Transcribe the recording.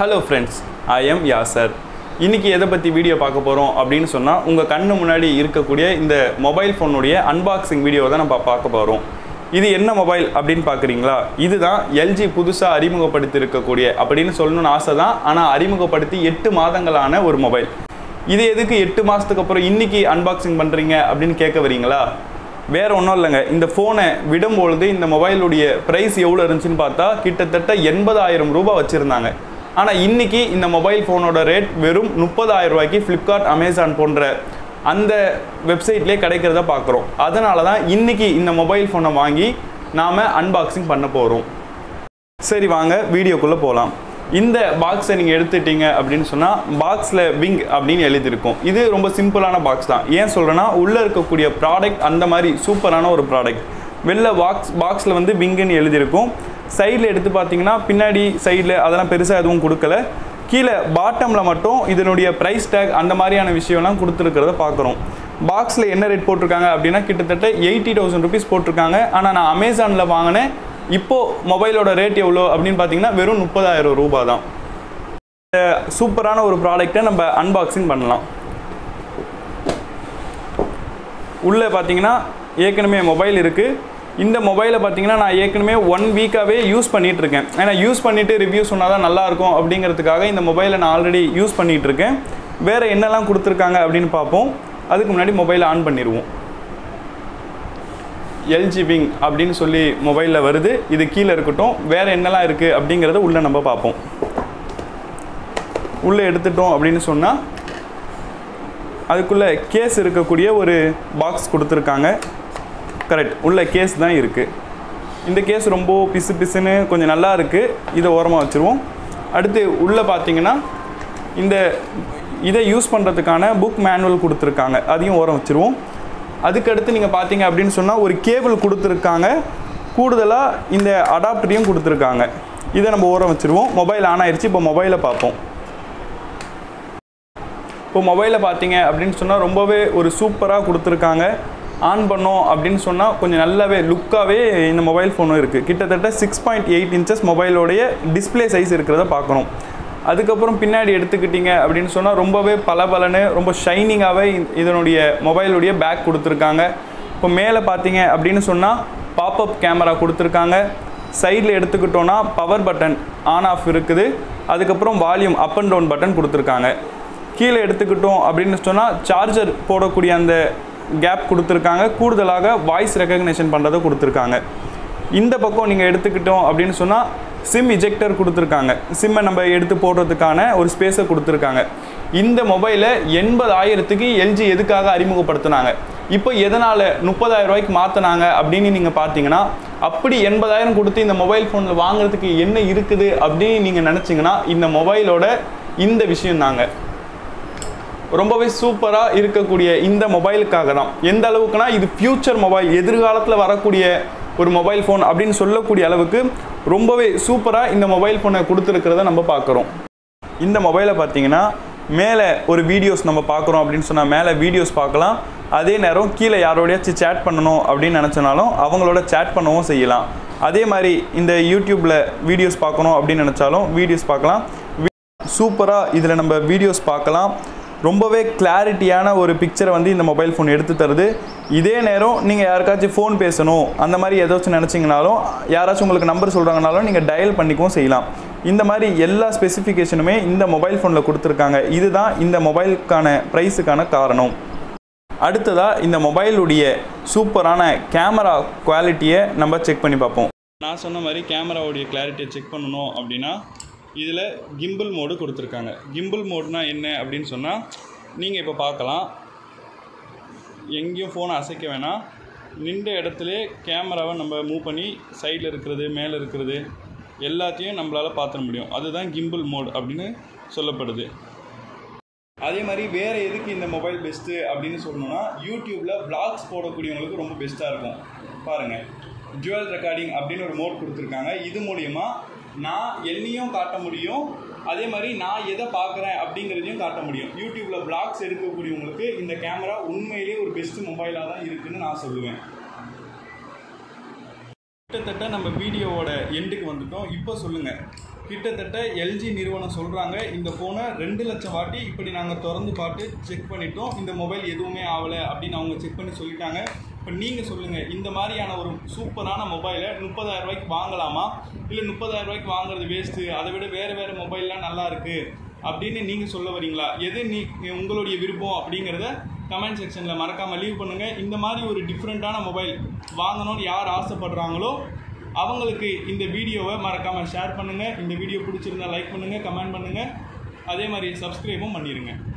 hello friends I am Yasar இன்னைக்கு எதை பற்றி வீடியோ பார்க்க போகிறோம் அப்படின்னு சொன்னால் உங்கள் கண்ணு முன்னாடி இருக்கக்கூடிய இந்த மொபைல் ஃபோனுடைய அன்பாக்சிங் வீடியோ தான் நம்ம பார்க்க போகிறோம் இது என்ன மொபைல் அப்படின்னு பார்க்குறீங்களா இதுதான் எல்ஜி புதுசாக அறிமுகப்படுத்தி இருக்கக்கூடிய அப்படின்னு சொல்லணும்னு ஆசை தான் ஆனால் அறிமுகப்படுத்தி எட்டு மாதங்களான ஒரு மொபைல் இது எதுக்கு எட்டு மாதத்துக்கு அப்புறம் இன்னைக்கு அன்பாக்சிங் பண்ணுறீங்க அப்படின்னு கேட்க வரீங்களா வேற ஒன்றும் இல்லைங்க இந்த ஃபோனை விடும்பொழுது இந்த மொபைலுடைய ப்ரைஸ் எவ்வளோ இருந்துச்சுன்னு பார்த்தா கிட்டத்தட்ட எண்பதாயிரம் ரூபாய் வச்சுருந்தாங்க ஆனால் இன்னைக்கு இந்த மொபைல் ஃபோனோட ரேட் வெறும் முப்பதாயிரம் ரூபாய்க்கு ஃப்ளிப்கார்ட் அமேசான் போன்ற அந்த வெப்சைட்லேயே கிடைக்கிறத பார்க்குறோம் அதனால தான் இன்னைக்கு இந்த மொபைல் ஃபோனை வாங்கி நாம் அன்பாக்சிங் பண்ண போகிறோம் சரி வாங்க வீடியோக்குள்ளே போகலாம் இந்த பாக்ஸை நீங்கள் எடுத்துட்டீங்க அப்படின்னு சொன்னால் பாக்ஸில் விங் அப்படின்னு எழுதியிருக்கும் இது ரொம்ப சிம்பிளான பாக்ஸ் தான் ஏன் சொல்கிறேன்னா உள்ளே இருக்கக்கூடிய ப்ராடக்ட் அந்த மாதிரி சூப்பரான ஒரு ப்ராடக்ட் வெளில பாக்ஸ் பாக்ஸில் வந்து விங்குன்னு எழுதியிருக்கும் சைடில் எடுத்து பார்த்தீங்கன்னா பின்னாடி சைடில் அதெல்லாம் பெருசாக எதுவும் கொடுக்கல கீழே பாட்டமில் மட்டும் இதனுடைய ப்ரைஸ் டேக் அந்த மாதிரியான விஷயம்லாம் கொடுத்துருக்கிறத பார்க்குறோம் பாக்ஸில் என்ன ரேட் போட்டிருக்காங்க அப்படின்னா கிட்டத்தட்ட எயிட்டி தௌசண்ட் ருபீஸ் போட்டிருக்காங்க ஆனால் நான் அமேசானில் வாங்கினேன் இப்போது மொபைலோட ரேட் எவ்வளோ அப்படின்னு பார்த்தீங்கன்னா வெறும் முப்பதாயிரம் ரூபாய் தான் இந்த சூப்பரான ஒரு ப்ராடக்ட்டை நம்ம அன்பாக்சிங் பண்ணலாம் உள்ளே பார்த்தீங்கன்னா ஏற்கனவே மொபைல் இருக்குது இந்த மொபைலை பார்த்தீங்கன்னா நான் ஏற்கனவே ஒன் வீக்காகவே யூஸ் பண்ணிகிட்டு இருக்கேன் ஏன்னா யூஸ் பண்ணிவிட்டு ரிவ்யூ சொன்னால் தான் நல்லாயிருக்கும் அப்படிங்கிறதுக்காக இந்த மொபைலை நான் ஆல்ரெடி யூஸ் பண்ணிகிட்டு இருக்கேன் வேறு என்னெல்லாம் கொடுத்துருக்காங்க அப்படின்னு பார்ப்போம் அதுக்கு முன்னாடி மொபைலை ஆன் பண்ணிடுவோம் எல்ஜி விங் அப்படின்னு சொல்லி மொபைலில் வருது இது கீழே இருக்கட்டும் வேறு என்னெல்லாம் இருக்குது அப்படிங்கிறத உள்ளே நம்ம பார்ப்போம் உள்ளே எடுத்துட்டோம் அப்படின்னு சொன்னால் அதுக்குள்ளே கேஸ் இருக்கக்கூடிய ஒரு பாக்ஸ் கொடுத்துருக்காங்க கரெக்ட் உள்ள கேஸ் தான் இருக்குது இந்த கேஸ் ரொம்ப பிசு பிசுன்னு கொஞ்சம் நல்லா இருக்குது இதை ஓரமாக வச்சுருவோம் அடுத்து உள்ளே பார்த்தீங்கன்னா இந்த இதை யூஸ் பண்ணுறதுக்கான புக் மேனுவல் கொடுத்துருக்காங்க அதையும் ஓரம் வச்சுருவோம் அதுக்கடுத்து நீங்கள் பார்த்தீங்க அப்படின்னு சொன்னால் ஒரு கேபிள் கொடுத்துருக்காங்க கூடுதலாக இந்த அடாப்டரையும் கொடுத்துருக்காங்க இதை நம்ம ஓரம் வச்சுருவோம் மொபைல் ஆன் ஆயிடுச்சு இப்போ மொபைலை பார்ப்போம் இப்போ மொபைலில் பார்த்தீங்க அப்படின்னு சொன்னால் ரொம்பவே ஒரு சூப்பராக கொடுத்துருக்காங்க ஆன் பண்ணோம் அப்படின்னு சொன்னால் கொஞ்சம் நல்லாவே லுக்காகவே இந்த மொபைல் ஃபோனும் இருக்குது கிட்டத்தட்ட சிக்ஸ் பாயிண்ட் எயிட் இன்ச்சஸ் மொபைலோடைய டிஸ்பிளே சைஸ் இருக்கிறத பார்க்கணும் அதுக்கப்புறம் பின்னாடி எடுத்துக்கிட்டிங்க அப்படின்னு சொன்னால் ரொம்பவே பளபளன்னு ரொம்ப ஷைனிங்காகவே இதனுடைய மொபைலுடைய பேக் கொடுத்துருக்காங்க இப்போ மேலே பார்த்தீங்க அப்படின்னு சொன்னால் பாப்அப் கேமரா கொடுத்துருக்காங்க சைடில் எடுத்துக்கிட்டோன்னா பவர் பட்டன் ஆன் ஆஃப் இருக்குது அதுக்கப்புறம் volume up and down button கொடுத்துருக்காங்க கீழே எடுத்துக்கிட்டோம் அப்படின்னு சொன்னால் சார்ஜர் போடக்கூடிய அந்த கேப் கொடுத்துருக்காங்க கூடுதலாக வாய்ஸ் ரெக்கக்னேஷன் பண்ணுறதை கொடுத்துருக்காங்க இந்த பக்கம் நீங்கள் எடுத்துக்கிட்டோம் அப்படின்னு சொன்னால் சிம் இஜெக்டர் கொடுத்துருக்காங்க சிம்மை நம்ம எடுத்து போடுறதுக்கான ஒரு ஸ்பேஸை கொடுத்துருக்காங்க இந்த மொபைலை எண்பதாயிரத்துக்கு எல்ஜி எதுக்காக அறிமுகப்படுத்தினாங்க இப்போ எதனால் முப்பதாயிரம் ரூபாய்க்கு மாற்றினாங்க அப்படின்னு நீங்கள் பார்த்தீங்கன்னா அப்படி எண்பதாயிரம் கொடுத்து இந்த மொபைல் ஃபோனில் வாங்குறதுக்கு என்ன இருக்குது அப்படின்னு நீங்கள் நினச்சிங்கன்னா இந்த மொபைலோட இந்த விஷயம் தாங்க ரொம்பவே சூப்பராக இருக்கக்கூடிய இந்த மொபைலுக்காக தான் எந்த அளவுக்குனா இது ஃப்யூச்சர் மொபைல் எதிர்காலத்தில் வரக்கூடிய ஒரு மொபைல் ஃபோன் அப்படின்னு சொல்லக்கூடிய அளவுக்கு ரொம்பவே சூப்பராக இந்த மொபைல் ஃபோனை கொடுத்துருக்கிறத நம்ம பார்க்குறோம் இந்த மொபைலை பார்த்தீங்கன்னா மேலே ஒரு வீடியோஸ் நம்ம பார்க்குறோம் அப்படின்னு சொன்னால் மேலே வீடியோஸ் பார்க்கலாம் அதே நேரம் கீழே யாரோடையாச்சும் சேட் பண்ணணும் அப்படின்னு நினச்சனாலும் அவங்களோட சேட் பண்ணவும் செய்யலாம் அதே மாதிரி இந்த யூடியூப்பில் வீடியோஸ் பார்க்கணும் அப்படின்னு நினச்சாலும் வீடியோஸ் பார்க்கலாம் சூப்பராக இதில் நம்ம வீடியோஸ் பார்க்கலாம் ரொம்பவே கிளாரிட்டியான ஒரு பிக்சரை வந்து இந்த மொபைல் ஃபோன் எடுத்து தருது இதே நேரம் நீங்கள் யாருக்காச்சும் ஃபோன் பேசணும் அந்த மாதிரி ஏதாச்சும் நினச்சிங்கனாலும் யாராச்சும் உங்களுக்கு நம்பர் சொல்கிறாங்கனாலும் நீங்கள் டயல் பண்ணிக்கவும் செய்யலாம் இந்த மாதிரி எல்லா ஸ்பெசிஃபிகேஷனுமே இந்த மொபைல் ஃபோனில் கொடுத்துருக்காங்க இதுதான் இந்த மொபைலுக்கான ப்ரைஸுக்கான காரணம் அடுத்ததாக இந்த மொபைலுடைய சூப்பரான கேமரா குவாலிட்டியை நம்ம செக் பண்ணி பார்ப்போம் நான் சொன்ன மாதிரி கேமராவுடைய கிளாரிட்டியை செக் பண்ணணும் அப்படின்னா இதில் கிம்பிள் மோடு கொடுத்துருக்காங்க கிம்பிள் மோட்னா என்ன அப்படின்னு சொன்னால் நீங்கள் இப்போ பார்க்கலாம் எங்கேயும் ஃபோனை அசைக்க வேணாம் நின்ற இடத்துல கேமராவை நம்ம மூவ் பண்ணி சைடில் இருக்கிறது மேலே இருக்கிறது எல்லாத்தையும் நம்மளால் பார்த்துட முடியும் அதுதான் கிம்பிள் மோட் அப்படின்னு சொல்லப்படுது அதே மாதிரி வேறு எதுக்கு இந்த மொபைல் பெஸ்ட்டு அப்படின்னு சொல்லணும்னா யூடியூப்பில் vlogs போடக்கூடியவங்களுக்கு ரொம்ப பெஸ்ட்டாக இருக்கும் பாருங்கள் ஜுவல் ரெக்கார்டிங் அப்படின்னு ஒரு மோட் கொடுத்துருக்காங்க இது மூலியமா நான் என்னையும் காட்ட முடியும் அதே மாதிரி நான் எதை பார்க்குறேன் அப்படிங்கிறதையும் காட்ட முடியும் யூடியூப்பில் vlogs எடுக்கக்கூடியவங்களுக்கு இந்த கேமரா உண்மையிலேயே ஒரு பெஸ்ட் மொபைலாக தான் இருக்குன்னு நான் சொல்லுவேன் கிட்டத்தட்ட நம்ம வீடியோவோட எண்டுக்கு வந்துட்டோம் இப்போ சொல்லுங்கள் கிட்டத்தட்ட எல்ஜி நிறுவனம் சொல்கிறாங்க இந்த ஃபோனை ரெண்டு லட்சம் வாட்டி இப்படி நாங்கள் திறந்து பார்த்து செக் பண்ணிட்டோம் இந்த மொபைல் எதுவுமே ஆகலை அப்படின்னு அவங்க செக் பண்ணி சொல்லிட்டாங்க இப்போ நீங்கள் சொல்லுங்கள் இந்த மாதிரியான ஒரு சூப்பரான மொபைலை முப்பதாயிரம் ரூபாய்க்கு வாங்கலாமா இல்லை முப்பதாயிரம் ரூபாய்க்கு வாங்குறது வேஸ்ட்டு அதை விட வேறு வேறு மொபைல்லாம் நல்லா இருக்குது அப்படின்னு நீங்கள் சொல்ல வரீங்களா எது நீ உங்களுடைய விருப்பம் அப்படிங்கிறத கமெண்ட் செக்ஷனில் மறக்காமல் லீவ் பண்ணுங்கள் இந்த மாதிரி ஒரு டிஃப்ரெண்ட்டான மொபைல் வாங்கணும்னு யார் ஆசைப்படுறாங்களோ அவங்களுக்கு இந்த வீடியோவை மறக்காமல் ஷேர் பண்ணுங்கள் இந்த வீடியோ பிடிச்சிருந்தா லைக் பண்ணுங்கள் கமெண்ட் பண்ணுங்கள் அதே மாதிரி சப்ஸ்கிரைபும் பண்ணிடுங்க